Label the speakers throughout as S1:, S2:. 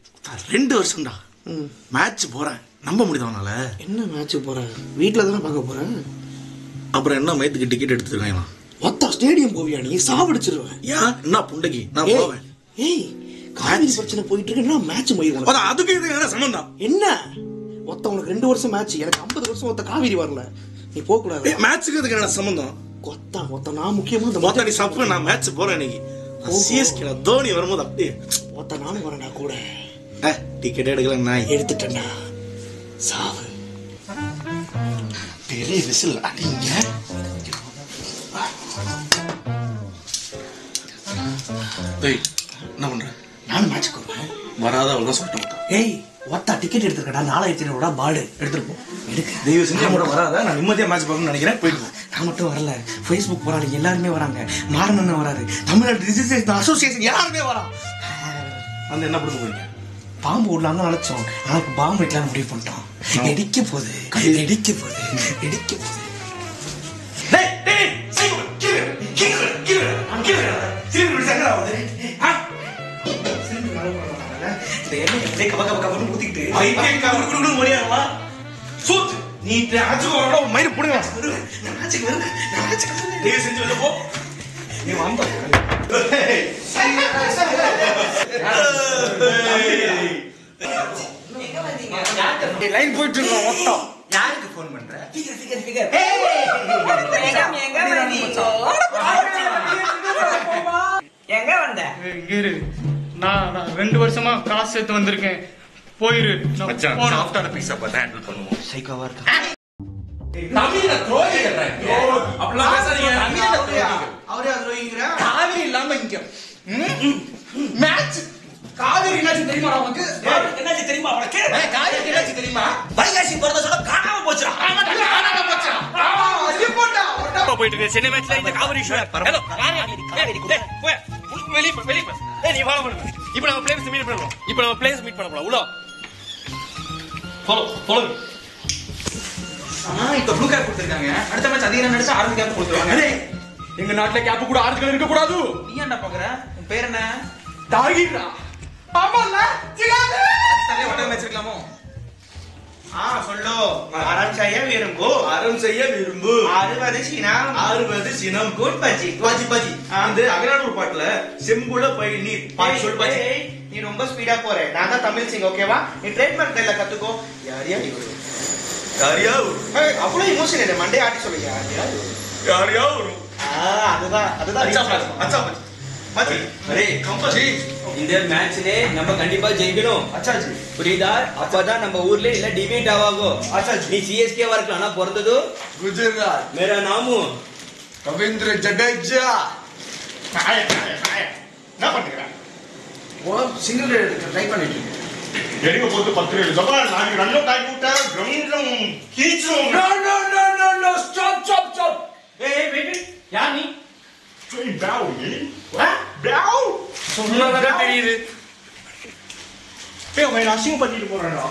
S1: ரெண்டு வருஷம்டா மேட்ச் போறேன் நம்ப முடியுதா உன்னால
S2: என்ன மேட்ச் போற வீட்டில் தானே பார்க்க போறேன்
S1: அப்புறம் என்ன மயத்துக்கு டிக்கெட் எடுத்துருக்காங்க
S2: ஒத்தா ஸ்டேடியம் போவியா நீ சாவடிச்சிருவேன்
S1: ஏன் என்ன புண்டைக்கு நான்
S2: ஏய்,
S1: போவேன்
S2: ஏய் காவிரி பிரச்சனை போயிட்டு இருக்கு என்ன மேட்ச் மொழி உனக்கு?
S1: அதான் அதுக்கு இது என்ன சம்பந்தம்
S2: என்ன ஒத்த உனக்கு ரெண்டு வருஷம் மேட்ச் எனக்கு ஐம்பது வருஷம் ஒத்த காவிரி வரல நீ போக கூடாது
S1: ஏய் மேட்ச்சுக்கு இதுக்கு என்ன சம்பந்தம்
S2: கொத்தா ஒத்த நான் முக்கியமா இந்த
S1: மொத்தம் நீ சப்பு நான் மேட்ச் போறேன் இன்னைக்கு சிஎஸ்கே தோனி வரும்போது அப்படியே
S2: ஒத்த நானும் வரேன்டா கூட
S1: டிக்கெட் எடுக்கல நாய்
S2: எடுத்துட்டேன்டா சாவு
S1: பெரிய விசில் அடிங்க டேய் என்ன பண்ற
S2: நானும் மேட்ச்க்கு வருவேன்
S1: வராத அவ்வளோ சொல்லிட்டு மொத்தம்
S2: ஏய் ஒத்தா டிக்கெட் எடுத்துருக்கடா நாலாயிரத்தி ஐநூறுடா பாடு எடுத்துட்டு போ எடுக்க
S1: தெய்வ செஞ்சு கூட வராத நான் நிம்மதியா மேட்ச் பார்க்கணும்னு நினைக்கிறேன் போயிட்டு போ.
S2: நான் மட்டும் வரல ஃபேஸ்புக் போறாங்க எல்லாருமே வராங்க மாறனன்னு வராரு தமிழ்நாடு ரிஜிஸ்ட்ரேஷன் அசோசியேஷன் எல்லாருமே வரான்
S1: வந்து என்ன கொடுக்க போறீங்க
S2: பாம்பு விடலாம்னு நினைச்சோம் ஆனா இப்ப பாம்பு வைக்கலாம் முடிவு பண்ணிட்டோம் இடிக்க போகுது இடிக்க போகுது இடிக்க போகுது
S1: டேய் டேய் சீக்கிரம் கீழே கீழே கீழே கீழே சீக்கிரம் சங்கடா வந்து
S2: இந்த எண்ணெய் அப்படியே கப கப கபன்னு ஊத்திக்கிட்டு
S1: ஐடியா கவர் குடுக்குறது முடியாதுமா சூத் நீ அச்சு வரடா மயிறு புடுங்க
S2: வருவேன். நான் மேட்சுக்கு வருவேன். நான் மேட்சுக்கு வருவேன்.
S1: தெய்வ செஞ்சு வெளில போ
S2: நீ வந்த
S1: லைன் போயிட்டு இருக்கோம் மொத்தம்
S3: யாருக்கு ஃபோன் பண்ற
S2: ஃபிகர் ஃபிகர் ஃபிகர்
S3: மேடம் எங்க வந்தீங்க எங்க வந்த
S4: இங்க இரு நான் நான் ரெண்டு வருஷமா காசு சேர்த்து வந்திருக்கேன் போயிரு நான்
S5: மச்சான்
S4: போனேன்.
S5: சாஃப்டான பீஸா பார்த்து ஹேண்டில் பண்ணுவோம்
S2: சைக்கோவா இருக்கா
S5: தமிழ துரோகிகள் அப்படிலாம் பேசாதீங்க தமிழ துரோகிகள்
S2: அவரே அது ரோயிங்கிற
S5: காவிரி இல்லாம இங்க மேட்ச் காவிரி என்னாச்சு தெரியுமா உனக்கு
S3: என்னாச்சு தெரியுமா உனக்கு
S5: ஏய், காவிரி என்னாச்சு தெரியுமா
S3: வைகாசி பிறந்த சொல்ல காணாம போச்சுடா
S5: ஆமா, காணாம போச்சா? ஆமா, ரிப்போர்ட்டா? ஒட்டா.
S3: போயிட்டு இருக்கு சென்னை மேட்ச்ல இந்த காவிரி ஷோ ஹலோ போய் வெளிய போ வெளிய போ ஏய் நீ ஃபாலோ பண்ணு இப்போ நம்ம பிளேயர்ஸ் மீட் பண்ணலாம் இப்போ நம்ம பிளேயர்ஸ் மீட் பண்ண போறோம் உள்ள ஃபாலோ ஃபாலோ
S6: ஆ, இப்ப ப்ளூ கேப் கொடுத்திருக்காங்க அடுத்த மேட்ச் அதிக ரன் அடிச்சா ஆரஞ்சு கேப் கொடுத்துருவாங்க
S5: எங்க நாட்டுல கேப் கூட ஆறுகள் இருக்க கூடாது
S6: நீ ஏன்டா பாக்குற உன் பேர் என்ன
S5: தாகிரா ஆமால ஜிகாது
S6: தள்ளி ஒட்டக மேட்ச் இருக்கலாமோ
S2: ஆ சொல்லு அறம் செய்ய விரும்பு
S1: அறம் செய்ய விரும்பு
S2: அறுபது சினம்
S1: அறுபது சினம்
S2: குட் பஜ்ஜி
S1: பாஜி பாஜி அந்த அகநானூர் பாட்டுல செம்புல பயிர் நீர் பாட்டு சொல் பாஜி
S2: ஏய், நீ ரொம்ப ஸ்பீடா போற நான் தான் தமிழ் சிங் ஓகேவா நீ ட்ரேட்மெண்ட் கையில கத்துக்கோ யார் யார் இவரு
S1: யாரையா
S2: ஏய், அவ்வளவு இமோஷன் இல்லை மண்டே ஆட்டி சொல்லு யார் யார் இவரு?
S1: யாரையா வரும்
S2: ஆ, அதுதான் அதுதான்
S1: அச்சா
S2: reach
S1: பாஜி
S2: ஆகும்.
S1: அச்சா பாஜி பாஜி
S3: அரே
S1: கம்பல்சரி
S3: இந்த மேட்ச்ல நம்ம கண்டிப்பா ஜெயிக்கணும்
S1: அச்சாஜி
S3: புரியுதா அப்பதான் நம்ம ஊர்ல இல்ல டிபேட் ஆவாகும்
S1: அச்சாஜி
S3: நீ சிஎஸ்கே வரக்கலாம் ஆனா பிறந்தது
S5: குஜராத்
S3: மேரா நாமு
S5: ரவீந்திர ஜடேஜா
S1: நாய நாய நாய என்ன பண்ணுறேன்
S6: சிங்கிள் ட்ரை பண்ணிட்டு இருக்கேன்.
S1: எடிங்க போட்டு பத்து ரூபாய் ஜபா நாளைக்கு நல்ல காய் கூட்ட கிரவுண்ட்ல கீச்சும்
S5: no no no no no stop stop stop
S3: ஏய் வெயிட் யார் நீ
S1: ட்ரெயின் பாவு பாவு
S5: சொன்னதா தெரியுது
S1: ஏய் அவன் அசிங்கம் பண்ணிட்டு போறான்டா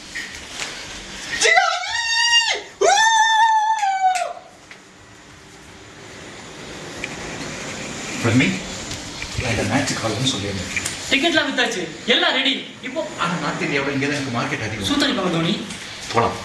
S5: ரமி இந்த மேட்ச் காலம்னு சொல்லியிருந்தேன்
S4: டிக்கெட்லாம் வித்தாச்சு எல்லாம் ரெடி இப்போ
S5: ஆனா நார்த் இந்தியாவில் இங்கே தான் எனக்கு மார்க்கெட் அதிகம்
S4: சூத்தரி பாக்க தோனி
S5: போலாம்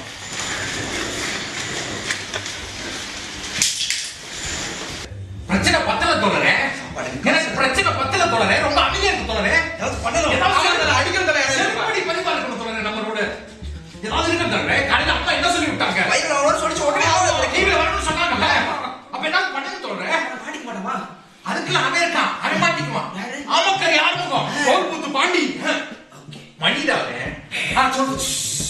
S5: பிரச்சனை பத்தல தோழரே எனக்கு பிரச்சனை பத்தல தோழரே ரொம்ப அமைதியா இருக்கு தோழரே ஏதாவது அடிக்கிறதுல செருப்படி பதிவா இருக்கணும் தோழரே நம்ம ரோடு ஏதாவது இருக்கு தோழரே காலையில அப்பா என்ன சொல்லி விட்டாங்க
S6: பைக்ல அவ்வளோ சொல்லிச்சு உடனே ஆகல
S5: டிவில வரணும்னு சொன்னாங்கல்ல அப்ப என்ன பண்ணுங்க தோழரே
S6: மாட்டிக்க மாட்டோமா
S5: அதுக்குள்ள அவன் இருக்கான் அவன் மாட்டிக்குவான் ஆமக்கரை ஆறுமுகம் கோல்புத்து பாண்டி மணிடா அவன் ஆ சொல்லு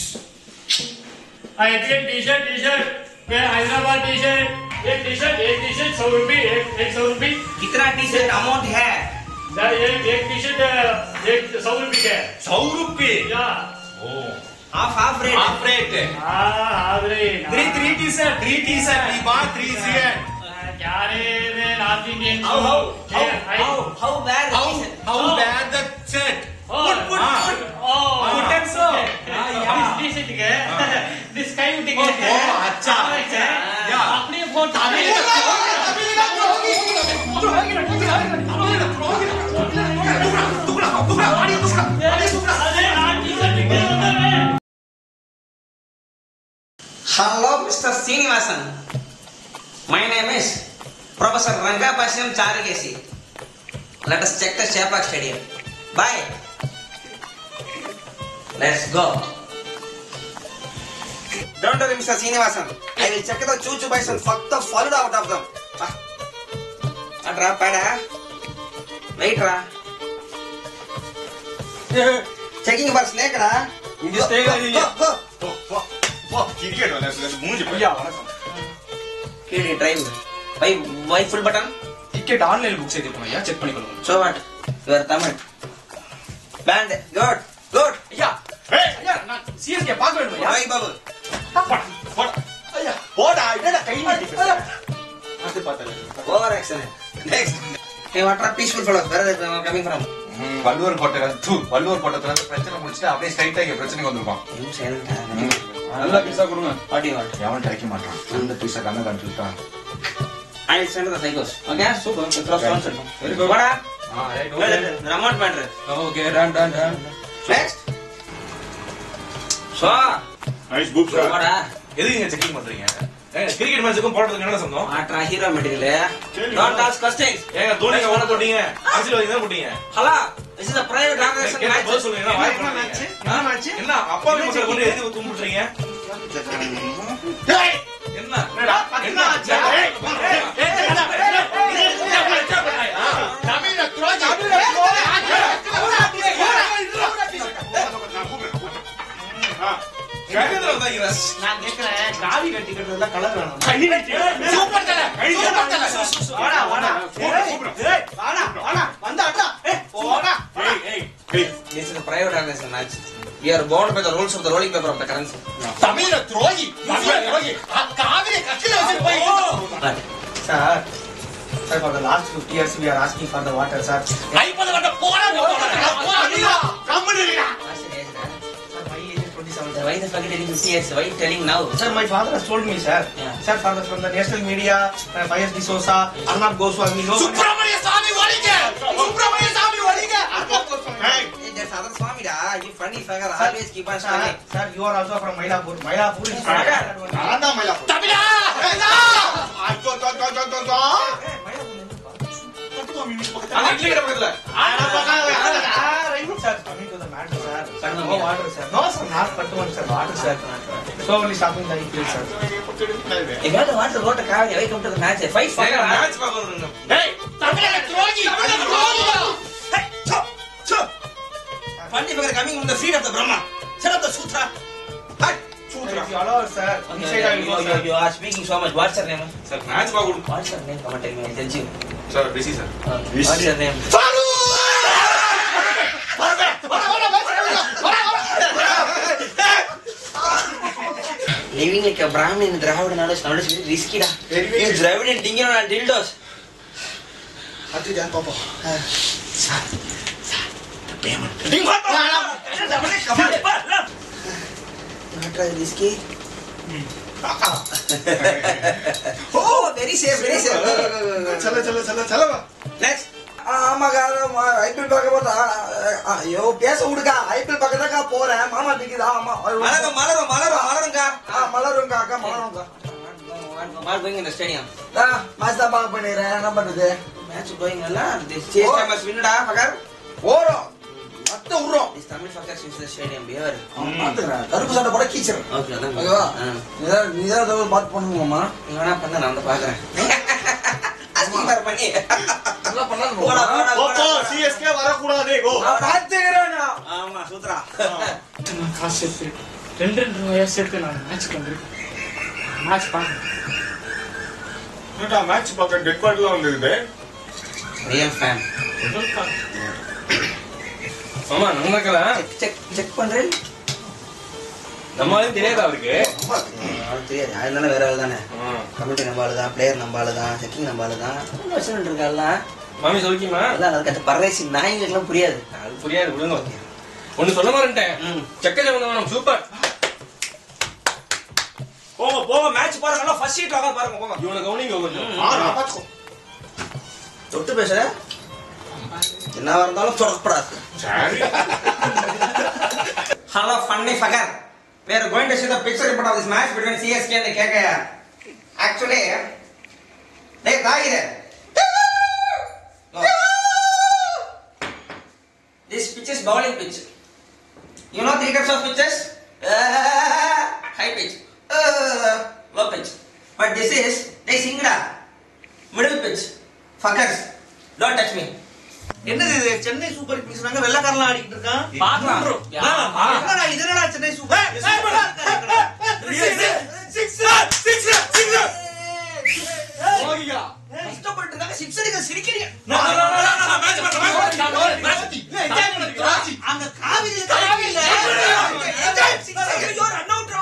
S4: एक टी शर्ट टी शर्ट मैं हैदराबाद टी शर्ट एक टी शर्ट एक टी शर्ट सौ रुपये एक एक सौ रुपये
S3: कितना टी शर्ट अमाउंट है
S4: एक एक टी शर्ट एक सौ रुपये का है
S3: सौ रुपये
S4: या
S3: half half rate half rate
S4: हाँ आदरे
S3: three three T shirt three T shirt वी बात थ्री शर्ट
S4: क्या रे मैं north Indian
S3: how how how how how bad
S5: how how bad the shirt
S4: Put,
S3: put, put.
S4: Oh,
S3: Put and sew. Ah, yeah.
S4: This this it है. This kind of thing.
S5: Oh, oh, अच्छा. Yeah.
S4: अपने phone अरे
S7: Hello, Mr. Srinivasan. My name is Professor Rangapashyam Charagesi. Let us check the Chepak Stadium. Bye. Let's go. Don't worry, Mr. Srinivasan. I will check the choo-choo boys and fuck the followed out of them. Ah. Adra, pada. Wait, ra. Checking for snake, ra.
S3: இங்க snake
S7: Go,
S3: இல்லையா?
S7: go, go.
S1: போ போ போ cricket விளையாடு மூஞ்சி
S6: ஐயா வணக்கம்
S7: Really drive. Why, why full button?
S6: Ticket online book செய்திருக்கோம் ஐயா செக் பண்ணிக்கொள்ளுங்க
S7: So what? You are Tamil. Band. Good. Good.
S6: ஐயா ஐயா நான் சிஎஸ்கே பார்க்க வேண்டும் ஐயா
S7: Why, Babu?
S6: ஐயா
S1: போடா என்னடா கை நீட்டி பேசுற?
S6: அது பார்த்தல
S7: Over excellent. Next. Hey, what are peaceful fellows? Where are they coming from?
S5: ம், வள்ளுவர் கோட்டை தூ வள்ளுவர் கோட்டத்துல இருந்து பிரச்சனை முடிச்சுட்டு அப்படியே ஸ்ட்ரைட்டா இங்க பிரச்சனைக்கு வந்திருப்பான்
S7: You silent. ah.
S6: நல்லா பீஸா கொடுங்க
S7: What do you want?
S5: எவன் கிடைக்க மாட்டான் அந்த பீஸா கண்ணை காமிச்சுட்டான்
S7: I will send the psychos. Okay?
S6: Super.
S7: Cross one
S6: Very good.
S7: What?
S6: ஆ right
S7: Well,
S6: okay
S7: the amount matter.
S6: Okay done done done
S7: Next. So,
S1: nice book
S7: what?
S3: எதுக்கு checking பண்றீங்க ஏங்க கிரிக்கெட் மேட்சுக்கும் போடுறதுக்கு என்ன சொந்தம்
S7: What are hero material? Don't ask questions.
S3: ஏங்க தோனி எவ்வளோ போட்டீங்க அரசியல் தான் போட்டீங்க
S7: Hello. This is a private organization
S3: கேட்டா
S7: match.
S3: பதில் சொல்லுங்க என்ன வாய் பண்றீங்க? என்ன அப்பா மக்களை கொண்டு எதுக்கு தும்பிடுறீங்க என்ன என்னடா? என்ன ஆச்சு? ஏய், ஏய், ஏய், கழுத்துல வந்தாங்க
S2: நான் கேக்குறேன் காவி கட்டி கட்டுறதுல கலர் வேணும்
S3: சூப்பர் தல சூப்பர் தல
S2: வாடா வாடா ஏய், வாடா வாடா வந்து அட்டா ஏய் போடா
S3: ஏய் ஏய் ஏய்
S7: This is a private organization match. We are bound by the rules of the rolling paper of the currency.
S5: தமிழ துரோகி தமிழ துரோகி காவிரி கட்சியில வச்சுட்டு போய்
S7: But,
S2: sir sir for the last 50 years we are asking for the water sir
S5: ஐம்பது கட்ட போன company
S7: what's your age, man?
S2: sir my age is 27
S7: Sir, Why the fuck are you telling 50 years? Why you telling now?
S2: Sir, my father has told me, sir.
S7: Yeah.
S2: Sir, father from the national media, uh, Fayez D'Souza, Arnab Goswami, no.
S5: Subramaniya Swamy ஒழிங்க Subramaniya Swamy ஒழிங்க
S2: Hey,
S7: Hey, there's other Swami da. You funny figure.
S2: Sir,
S7: Always keep on
S2: sir,
S7: standing.
S2: sir, you are also from Mailapur. Mailapur is
S7: Sagar.
S1: நான் தான் மயிலாப்பூர்
S5: தமிழா
S1: ஐயோ, தோ, தோ, தோ, தோ, தோ.
S3: அந்த இட்லி கடை பக்கத்துல
S2: Ah, right, sir. Coming to the matter, sir. Sir, no
S7: Kattuvam.
S2: water, sir. No, sir, not Kattuvam, sir. Water, sir. Slowly stopping the EPL, sir.
S7: If you want to go to Kaveri, why come to the match? Fight for
S3: ஏங்க
S7: the match.
S3: Match பார்க்க வரணும்
S5: ஏய் தமிழ துரோகி தமிழ துரோகி
S7: Hey, chop, chop. Funny figure coming from the feet of the Brahma. Set up the Sutra. Hey,
S2: Sir, if you allow, sir,
S7: Okay,
S2: inside I will
S7: you,
S2: go,
S7: you,
S2: sir.
S7: you are speaking so much. What's your name?
S3: Sir match பார்க்க விடு
S7: What's your name? Come on, tell me. I'll tell you.
S3: Sir busy sir
S7: Uh, what's your name? Living like a Brahmin in Dravid knowledge, knowledge is very risky da. You Dravid and thinking on dildos. Not try risky. oh, very safe, very safe. Go, go, go, go, go.
S1: चलो चलो चलो चलो
S7: Next. ஆமாக்கா IPL பார்க்க போதா ஐயோ பேச விடுக்கா IPL பக்கத்தாக்கா போறேன் மாமா திக்குதா ஆமா மலரும் மலரும் மலரும் மலருங்கா ஆ மலருங்கா அக்கா மலருங்கா மால் கோயிங் இன் ஸ்டேடியம் ஆ மேட்ச் தான் பார்க்க பண்ணிடுறேன் என்ன பண்றது மேட்ச் கோயிங் இல்ல திஸ் சேஸ் டைம் மஸ் வின்டா பகர் ஓரம் மத்த உறோம் this Tamil Fakhar since the stadium பியர்
S2: பாத்துக்கிறேன். கருப்பு சட்டை போட கீச்சிரும்.
S7: ஓகே அதான்
S2: ஓகேவா?
S7: ஆ.
S2: நீதான் நீதான் ஏதாவது பார்த்து பண்ணுவோமா
S7: நீ வேணா பண்ண நான் வந்து பாக்குறேன் அசிங்க பாரு பண்ணி
S2: நல்லா பண்ணலாம்
S7: போடா போடா
S1: போ
S7: போடா
S1: சிஎஸ்கே வரக்கூடாது கோ
S2: பாத்துக்கிறேன்
S7: ஆமா சூத்ரா
S8: நான் காசு சேர்த்து ரெண்டு ரெண்டு ரூபாயா சேர்த்து நான் மேட்ச்க்கு வந்திருக்கேன் மேட்ச் பார்க்க
S1: என்னடா மேட்ச் பார்க்க டெட் பாடிலாம் வந்துருக்குது
S7: ரியல் ஃபேன்
S3: ஆமா நமக்கல
S7: செக் செக் பண்றேன்
S3: நம்ம ஆளும் தெரியாதா அவருக்கு
S7: அவனுக்கு தெரியாது அது தானே வேற ஆள் தானே கமிட்டி நம்ம ஆளு தான் பிளேயர் நம்ம ஆளு தான் செக்கிங் நம்ம ஆளு தான் வச்சுட்டு இருக்காள்ல
S3: மாமி சொல்லிக்குமா
S7: அதான் அதுக்கு அந்த பரதேசி நாய்களுக்கெல்லாம் புரியாது
S3: அது புரியாது விடுங்க ஒண்ணு சொல்ல மாட்டேன்
S7: ம்.
S3: செக்க ஜெகந்தவனம் சூப்பர்
S7: போங்க போங்க மேட்ச் பாருங்க நல்லா ஃபர்ஸ்ட் சீட் வாங்க பாருங்க போங்க
S3: இவனை கவனிங்க கொஞ்சம்
S1: ஆ நான் பாத்துக்கோ
S7: தொட்டு பேசுற என்னவா இருந்தாலும் தொடக்கூடாது
S1: சரி
S7: hello funny Fakhar we are going to show the picture report of this match between CSK and the KKR. Actually, hey, Tahir. This pitch is bowling pitch. You know three types of pitches? Uh, high pitch, uh, low pitch. But this is the singla, middle pitch. Fuckers, don't touch me.
S2: என்னது இது Chennai super Kings நாங்க வெள்ளக்காரலாம் ஆடிக்கிட்டு இருக்கான்
S3: பாக்கலாம்.
S2: என்னடா இது என்னடா Chennai super கஷ்டப்பட்டு இருக்காங்க சிக்ஸ் அடிக்க சிரிக்கிறீங்க அங்க காவிரி காவிரி ரன் அவுட்ரா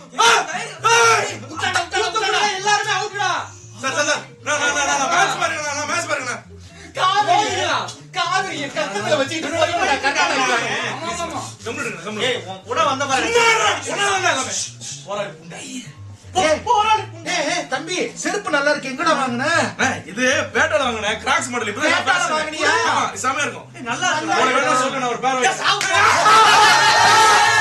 S2: எல்லாருமே அவுட்ரா காவிரி கட்டத்துல வச்சுட்டு ஏய் உன் கூட வந்த பாரு தம்பி செருப்பு நல்லா இருக்கு எங்கடா வாங்குன
S1: இது பேட்டால வாங்கினேன் கிராக்ஸ் மாடல் இப்ப
S2: பேட்டால வாங்குனியா?
S1: செமையா இருக்கும்
S2: நல்லா
S1: உனக்கு வேணா
S2: இருக்கு
S1: சொல்றேன் நான் ஒரு பேர் வைக்கிறேன்.